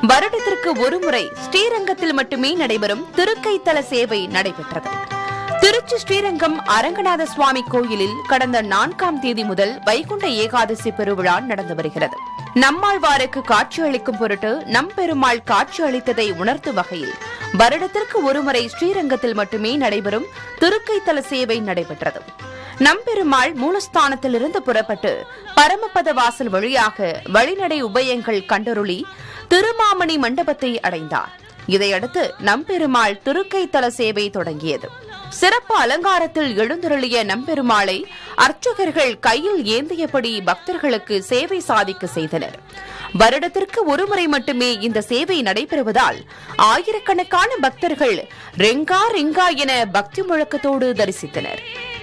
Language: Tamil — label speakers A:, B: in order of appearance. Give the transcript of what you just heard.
A: வருடத்திற்கு ஒருமுறை ஸ்ரீரங்கத்தில் மட்டுமே நடைபெறும் திருக்கைத்தல சேவை நடைபெற்றது திருச்சி ஸ்ரீரங்கம் அரங்கநாத சுவாமி கோயிலில் கடந்த நான்காம் தேதி முதல் வைகுண்ட ஏகாதசி பெருவிழா நடந்து வருகிறது நம்மாழ்வாருக்கு காட்சியளிக்கும் பொருட்டு நம்பெருமாள் காட்சி அளித்ததை உணர்த்தும் வகையில் வருடத்திற்கு ஒருமுறை ஸ்ரீரங்கத்தில் மட்டுமே நடைபெறும் திருக்கைத்தல சேவை நடைபெற்றது நம்பெருமாள் மூலஸ்தானத்திலிருந்து புறப்பட்டு பரமபத வாசல் வழியாக வழிநடை உபயங்கள் கண்டருளி திருமாமணி மண்டபத்தை அடைந்தார் இதையடுத்து நம்பெருமாள் திருக்கைத்தல சேவை தொடங்கியது சிறப்பு அலங்காரத்தில் எழுந்தருளிய நம்பெருமாளை அர்ச்சகர்கள் கையில் ஏந்தியபடி பக்தர்களுக்கு சேவை சாதிக்க செய்தனர் வருடத்திற்கு ஒருமுறை மட்டுமே இந்த சேவை நடைபெறுவதால் ஆயிரக்கணக்கான பக்தர்கள் ரெங்கா ரெங்கா என பக்தி முழக்கத்தோடு தரிசித்தனர்